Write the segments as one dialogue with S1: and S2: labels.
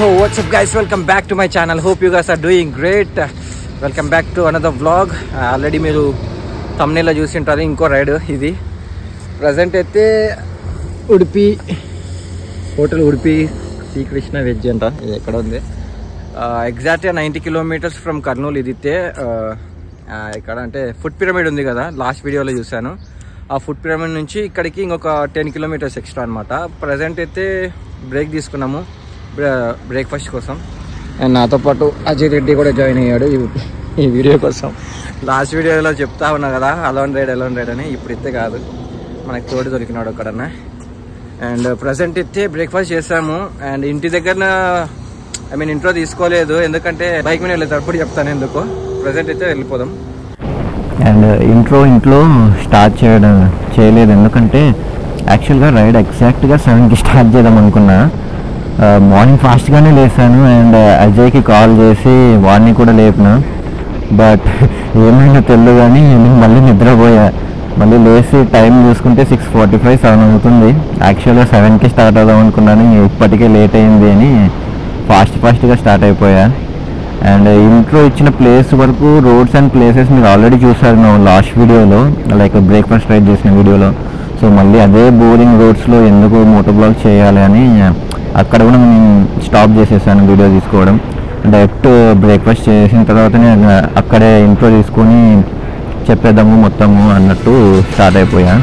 S1: Yo, what's up guys? Welcome back to my channel. Hope you guys are doing great. Welcome back to another vlog already మీరు తమ్నేలో చూసి ఉంటారు ఇంకో ride ఇది present అయితే Udupi hotel Udupi Srikrishna veg అంట ఇది ఎక్కడ ఉంది ఎగ్జాక్ట్గా నైంటీ కిలోమీటర్స్ ఫ్రమ్ కర్నూలు ఇది అయితే ఇక్కడ అంటే ఫుడ్ పిరమిడ్ ఉంది కదా లాస్ట్ వీడియోలో చూశాను ఆ ఫుడ్ పిరమిడ్ నుంచి ఇక్కడికి ఇంకొక టెన్ కిలోమీటర్స్ ఎక్స్ట్రా అనమాట ప్రజెంట్ అయితే బ్రేక్ తీసుకున్నాము బ్రేక్ఫాస్ట్ కోసం అండ్ నాతో పాటు అజయ్ రెడ్డి కూడా జాయిన్ అయ్యాడు ఈ- ఈ వీడియో కోసం లాస్ట్ వీడియోలో చెప్తా ఉన్నా కదా అలోన్ రైడ్ అలోన్ రైడ్ అని ఇప్పుడు అయితే కాదు మనకి తోడు దొరికినాడు ఒక్కడన్నా అండ్ ప్రజెంట్ అయితే బ్రేక్ఫాస్ట్ చేసాము అండ్ ఇంటి దగ్గర ఐ మీన్ ఇంట్లో తీసుకోలేదు ఎందుకంటే బైక్ మీద వెళ్ళేటప్పుడు చెప్తాను ఎందుకు ప్రజెంట్ అయితే వెళ్ళిపోదాం
S2: అండ్ ఇంట్రో ఇంట్లో స్టార్ట్ చేయడం చేయలేదు ఎందుకంటే యాక్చువల్గా రైడ్ ఎగ్జాక్ట్గా సెవెన్కి స్టార్ట్ చేద్దాం అనుకున్నా మార్నింగ్ ఫాస్ట్గానే లేసాను అండ్ అజయ్కి కాల్ చేసి వాడిని కూడా లేపిన బట్ ఏమైనా తెలియదు కానీ నేను మళ్ళీ నిద్రపోయా మళ్ళీ లేచి టైం చూసుకుంటే సిక్స్ ఫార్టీ ఫైవ్ సెవెన్ అవుతుంది యాక్చువల్గా సెవెన్కి స్టార్ట్ అవుదాం అనుకున్నాను ఇప్పటికే లేట్ అయింది అని ఫాస్ట్ ఫాస్ట్గా స్టార్ట్ అయిపోయా అండ్ ఇంట్రో ఇచ్చిన ప్లేస్ వరకు రోడ్స్ అండ్ ప్లేసెస్ మీరు ఆల్రెడీ చూసారు నా లాస్ట్ వీడియోలో లైక్ బ్రేక్ఫాస్ట్ రైడ్ చేసిన వీడియోలో సో మళ్ళీ అదే బోరింగ్ రోడ్స్లో ఎందుకు మోటో బ్లాగ్ చేయాలి అని అక్కడ కూడా నేను స్టాప్ చేసేసాను వీడియో తీసుకోవడం డైరెక్ట్ బ్రేక్ఫాస్ట్ చేసిన తర్వాతనే అక్కడే ఇంట్రో తీసుకొని చెప్పేద్దాము మొత్తము అన్నట్టు స్టార్ట్ అయిపోయా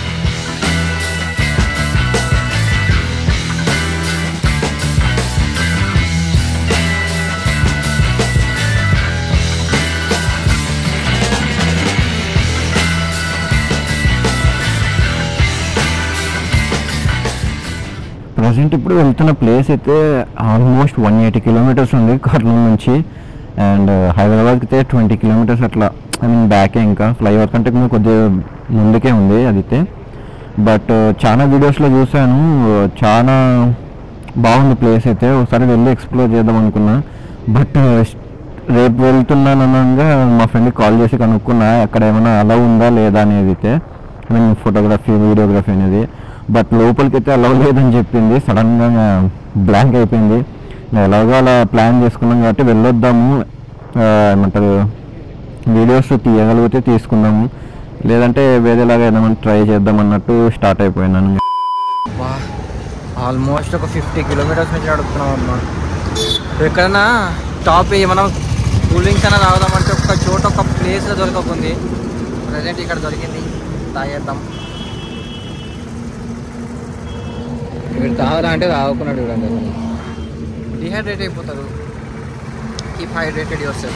S2: ప్రజెంట్ ఇప్పుడు వెళ్తున్న ప్లేస్ అయితే ఆల్మోస్ట్ వన్ ఎయిటీ కిలోమీటర్స్ ఉంది కర్నూలు నుంచి అండ్ హైదరాబాద్కి అయితే ట్వంటీ కిలోమీటర్స్ అట్లా ఐ మీన్ బ్యాకే ఇంకా ఫ్లైఓవర్ కంటే ఇంకా కొద్దిగా ముందుకే ఉంది అది అయితే బట్ చాలా వీడియోస్లో చూశాను చాలా బాగుంది ప్లేస్ అయితే ఒకసారి వెళ్ళి ఎక్స్ప్లోర్ చేద్దాం అనుకున్నా బట్ రేపు వెళ్తున్నానగా మా ఫ్రెండ్కి కాల్ చేసి కనుక్కున్నా అక్కడ ఏమైనా అలా ఉందా లేదా అనేది అయితే ఐ మీన్ ఫోటోగ్రఫీ వీడియోగ్రఫీ అనేది బట్ లోపలికి అయితే అలవ్ లేదని చెప్పింది సడన్గా బ్లాంక్ అయిపోయింది నేను ఎలాగో అలా ప్లాన్ చేసుకున్నాం కాబట్టి వెళ్ళొద్దాము ఆ, ఏమంటారు వీడియోస్ తీయగలిగితే తీసుకుందాము లేదంటే వేరేలాగా ఏదైనా ట్రై చేద్దాం అన్నట్టు స్టార్ట్ అయిపోయినాను
S1: వా ఆల్మోస్ట్ ఒక ఫిఫ్టీ కిలోమీటర్స్ నుంచి నడుపుతున్నాం అమ్మా ఎక్కడైనా టాప్ ఏమైనా కూల్ డ్రింక్స్ అయినా తాగుదామంటే ఒక చోట ఒక ప్లేస్ దొరకకుంది ప్రజెంట్ ఇక్కడ దొరికింది తాగేద్దాం వీడు తాగదా అంటే తాగుకున్నాడు చూడండి అసలు డిహైడ్రేట్ అయిపోతారు కీప్ హైడ్రేటెడ్ యువర్ సెల్ఫ్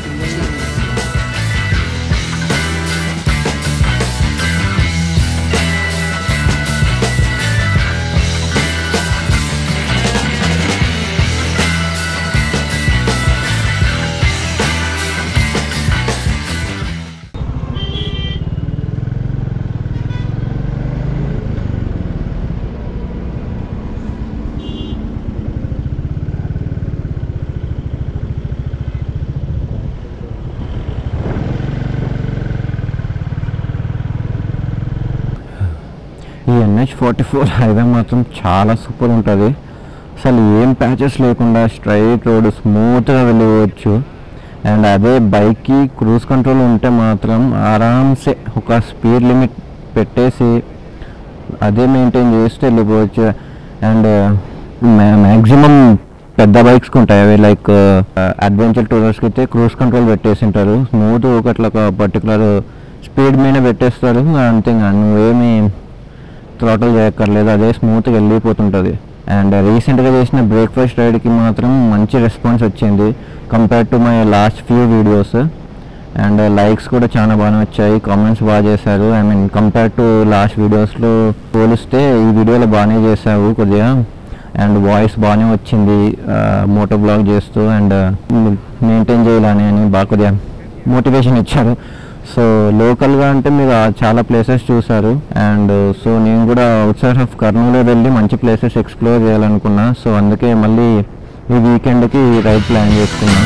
S2: ఈ ఎన్హెచ్ ఫార్టీ ఫోర్ హైవే మాత్రం చాలా సూపర్ ఉంటుంది అసలు ఏం ప్యాచెస్ లేకుండా స్ట్రైట్ రోడ్ స్మూత్గా వెళ్ళిపోవచ్చు అండ్ అదే బైక్కి క్రూజ్ కంట్రోల్ ఉంటే మాత్రం ఆరామ్సే ఒక స్పీడ్ లిమిట్ పెట్టేసి అదే మెయింటైన్ చేస్తే వెళ్ళిపోవచ్చు అండ్ మ్యాక్సిమం పెద్ద బైక్స్కి ఉంటాయి అవి లైక్ అడ్వెంచర్ టూరర్స్కి అయితే క్రూజ్ కంట్రోల్ పెట్టేసి ఉంటారు స్మూత్ ఒకట్లా ఒక పర్టికులర్ స్పీడ్ మీద పెట్టేస్తారు అంతే ఇంకా నువ్వేమి థ్రాటల్ చేయక్కర్లేదు అదే స్మూత్గా వెళ్ళిపోతుంటుంది అండ్ రీసెంట్గా చేసిన బ్రేక్ఫాస్ట్ రైడ్కి మాత్రం మంచి రెస్పాన్స్ వచ్చింది compare to my last few videos and likes కూడా చాలా బాగా వచ్చాయి కామెంట్స్ బాగా చేశారు I mean compare to last వీడియోస్లో పోలిస్తే ఈ వీడియోలో బాగానే చేశావు కొద్దిగా అండ్ వాయిస్ బాగానే వచ్చింది మోటో బ్లాగ్ చేస్తూ అండ్ మెయింటైన్ చేయాలని అని బాగా కొద్దిగా మోటివేషన్ ఇచ్చారు సో లోకల్గా అంటే మీరు ఆ చాలా ప్లేసెస్ చూసారు అండ్ సో నేను కూడా అవుట్ సైడ్ ఆఫ్ కర్నూలు వెళ్ళి మంచి ప్లేసెస్ ఎక్స్ప్లోర్ చేయాలనుకున్నా సో అందుకే మళ్ళీ ఈ వీకెండ్కి రైడ్ ప్లాన్ చేసుకున్నాను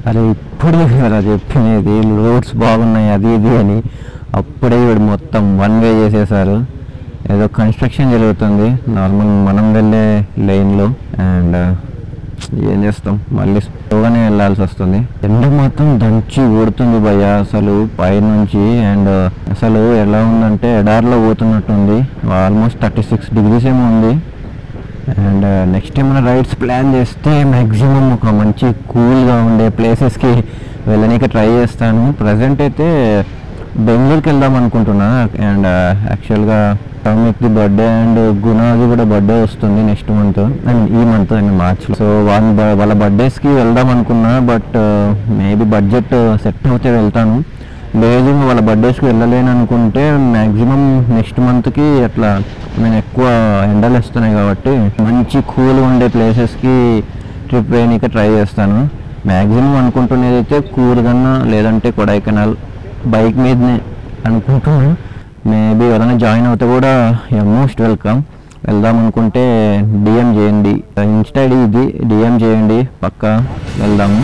S2: అరే ఇప్పుడే కదా చెప్పినది రోడ్స్ బాగున్నాయి అది ఇది అని అప్పుడే వీడు మొత్తం వన్ వే చేసేసారు ఏదో కన్స్ట్రక్షన్ జరుగుతుంది నార్మల్ మనం వెళ్ళే లైన్లో అండ్ ఏం చేస్తాం మళ్ళీ స్లోగానే వెళ్ళాల్సి వస్తుంది ఎండ మాత్రం దంచి ఊడుతుంది భయ్య అసలు పైనుంచి అండ్ అసలు ఎలా ఉందంటే ఎడార్లో పోతున్నట్టుంది ఆల్మోస్ట్ థర్టీ సిక్స్ డిగ్రీస్ ఏమో ఉంది అండ్ నెక్స్ట్ ఏమైనా రైడ్స్ ప్లాన్ చేస్తే మ్యాక్సిమం ఒక మంచి కూల్గా ఉండే ప్లేసెస్కి వెళ్ళనీకి ట్రై చేస్తాను ప్రజెంట్ అయితే బెంగళూరుకి వెళ్దాం అనుకుంటున్నా అండ్ యాక్చువల్గా సౌమిక్ది బర్త్డే అండ్ గుణాది కూడా బర్త్డే వస్తుంది నెక్స్ట్ మంత్ అండ్ ఈ మంత్ అండ్ మార్చ్లో సో వాళ్ళ బ- వాళ్ళ బర్త్డేస్కి వెళ్దాం అనుకున్నా బట్ మేబీ బడ్జెట్ సెట్ అవుతే వెళ్తాను లేదు ఇంకా వాళ్ళ బర్త్డేస్కి వెళ్ళలేను అనుకుంటే మ్యాక్సిమం నెక్స్ట్ మంత్కి అట్లా నేను ఎక్కువ ఎండలు వస్తున్నాయి కాబట్టి మంచి కూల్ ఉండే ప్లేసెస్కి ట్రిప్ వేయనీకి ట్రై చేస్తాను మ్యాక్సిమం అనుకుంటున్నది అయితే కూర్గన్నా లేదంటే కొడైకెనాల్ బైక్ మీదనే అనుకుంటున్నాను మేబీ ఎవరైనా జాయిన్ అవుతే కూడా మోస్ట్ వెల్కమ్ వెళ్దాం అనుకుంటే డిఎం చేయండి ఇన్స్టా ఐడి ఇది డిఎం చేయండి పక్కా వెళ్దాము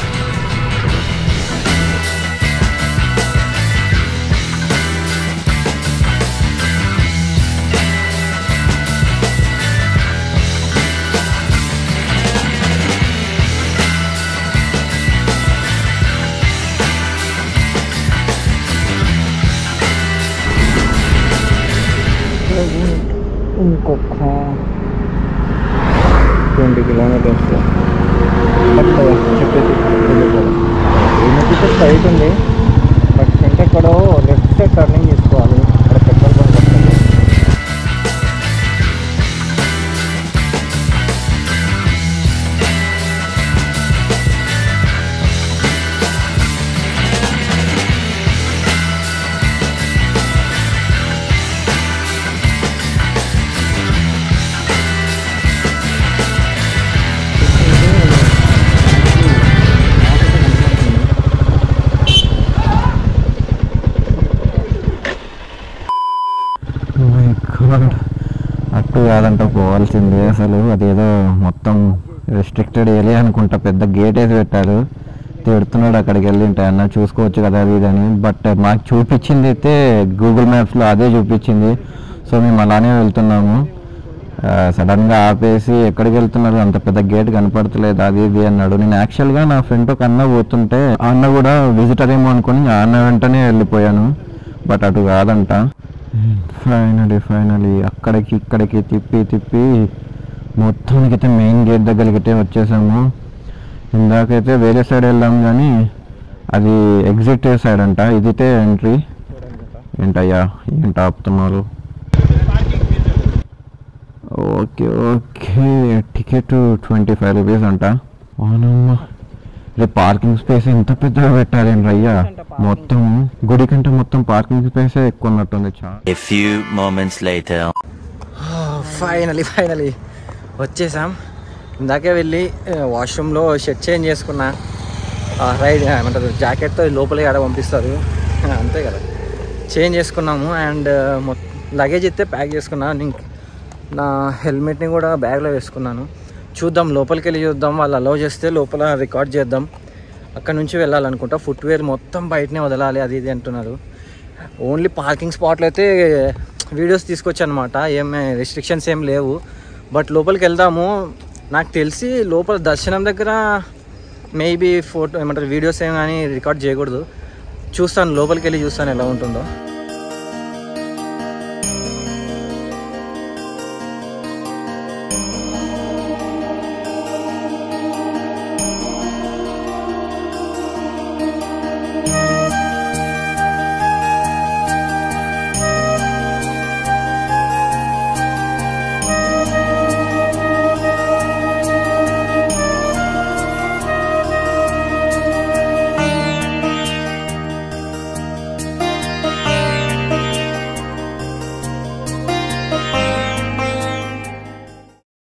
S2: ఇంకొక ట్వంటీ కిలోమీటర్స్ చెప్పేది ఏమైతే స్ట్రైట్ ఉంది బట్ అంటే ఇక్కడ లెఫ్ట్ సైడ్ టర్నింగ్ తీసుకోవాలి ఇక్కడ పెట్రోల్ బంక్ వస్తుంది మై గాడ్ అటు కాదంట పోవాల్సిందే అసలు అదేదో మొత్తం రెస్ట్రిక్టెడ్ ఏరియా అనుకుంటా పెద్ద గేట్ వేసి పెట్టారు తిడుతున్నాడు అక్కడికి వెళ్ళి ఉంటే అన్న చూసుకోవచ్చు కదా అది ఇది అని బట్ మాకు చూపించింది అయితే గూగుల్ మ్యాప్స్లో అదే చూపించింది సో మేము అలానే వెళ్తున్నాము సడన్గా ఆపేసి ఎక్కడికి వెళ్తున్నారు అంత పెద్ద గేట్ కనపడతలేదు అది ఇది అన్నాడు నేను యాక్చువల్గా నా ఫ్రెండ్ ఒక అన్న పోతుంటే ఆ అన్న కూడా విజిటర్ ఏమో అనుకుని ఆ అన్న వెంటనే వెళ్ళిపోయాను బట్ అటు కాదంట ఫైనలీ ఫైనలీ అక్కడికి ఇక్కడికి తిప్పి తిప్పి మొత్తానికైతే మెయిన్ గేట్ దగ్గరికి అయితే వచ్చేసాము ఇందాకైతే వేరే సైడ్ వెళ్ళాం కానీ అది ఎగ్జిట్ సైడ్ అంట ఇదితే ఎంట్రీ ఏంటయ్యా ఏంట ఆపుతున్నారు okay okay ticket twenty five rupees అంట అవునమ్మా రేపు పార్కింగ్ స్పేస్ ఎంత పెద్దగా పెట్టారేంటి అయ్యా మొత్తం గుడి కంటే మొత్తం పార్కింగ్ స్పేసే ఎక్కువ ఉన్నట్టుంది చాలా
S3: A few moments later.
S1: Finally finally వచ్చేసాం ఇందాకే వెళ్ళి వాష్రూమ్లో షర్ట్ చేంజ్ చేసుకున్నా రైడ్ ఏమంటారు జాకెట్తో లోపలికి ఆడ పంపిస్తారు అంతే కదా చేంజ్ చేసుకున్నాము అండ్ లగేజ్ అయితే ప్యాక్ చేసుకున్నాను ఇంక నా హెల్మెట్ని కూడా బ్యాగ్లో వేసుకున్నాను చూద్దాం లోపలికి వెళ్ళి చూద్దాం వాళ్ళు అలౌ చేస్తే లోపల రికార్డ్ చేద్దాం అక్కడ నుంచి వెళ్ళాలనుకుంటా ఫుట్వేర్ మొత్తం బయటనే వదలాలి అది ఇది అంటున్నారు ఓన్లీ పార్కింగ్ స్పాట్లో అయితే వీడియోస్ తీసుకొచ్చాను అనమాట ఏం రెస్ట్రిక్షన్స్ ఏం లేవు బట్ లోపలికి వెళ్దాము నాకు తెలిసి లోపల దర్శనం దగ్గర మేబీ ఫోటో ఏమంటారు వీడియోస్ ఏం కానీ రికార్డ్ చేయకూడదు చూస్తాను లోపలికి వెళ్ళి చూస్తాను ఎలా ఉంటుందో